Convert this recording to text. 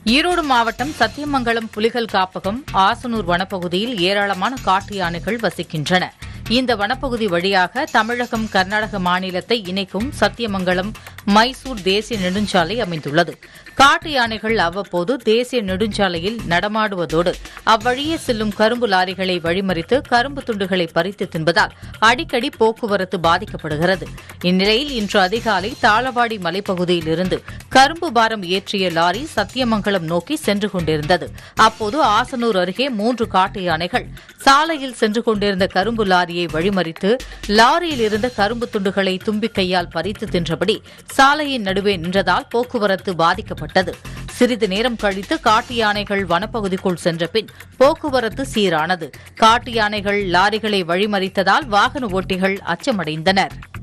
ஈரோடு மாவட்டம் சத்தியமங்கலம் புலிகள் காப்பகம் ஆசனூர் வனப்பகுதியில் ஏராளமான காட்டு யானைகள் வசிக்கின்றன இந்த வனப்பகுதி வழியாக தமிழகம் கர்நாடக மாநிலத்தை இணைக்கும் சத்தியமங்கலம் மைசூர் தேசிய நெடுஞ்சாலை அமைந்துள்ளது காட்டு யானைகள் அவ்வப்போது தேசிய நெடுஞ்சாலையில் நடமாடுவதோடு அவ்வழியே செல்லும் கரும்பு லாரிகளை வழிமறித்து கரும்பு துண்டுகளை பறித்து தின்பதால் அடிக்கடி போக்குவரத்து பாதிக்கப்படுகிறது இந்நிலையில் இன்று அதிகாலை தாளவாடி மலைப்பகுதியில் இருந்து கரும்பு பாரம் ஏற்றிய லாரி சத்தியமங்கலம் நோக்கி சென்று கொண்டிருந்தது அப்போது ஆசனூர் அருகே மூன்று காட்டு யானைகள் சாலையில் சென்று கொண்டிருந்த கரும்பு லாரியை வழிமறித்து லாரியில் இருந்த கரும்பு துண்டுகளை தும்பிக்கையால் பறித்து தின்றபடி சாலையின் நடுவே நின்றதால் போக்குவரத்து பாதிக்கப்பட்டது சிறிது நேரம் கழித்து காட்டு யானைகள் வனப்பகுதிக்குள் சென்ற பின் போக்குவரத்து சீரானது காட்டு யானைகள் லாரிகளை வழிமறித்ததால் வாகன ஓட்டிகள் அச்சமடைந்தனர்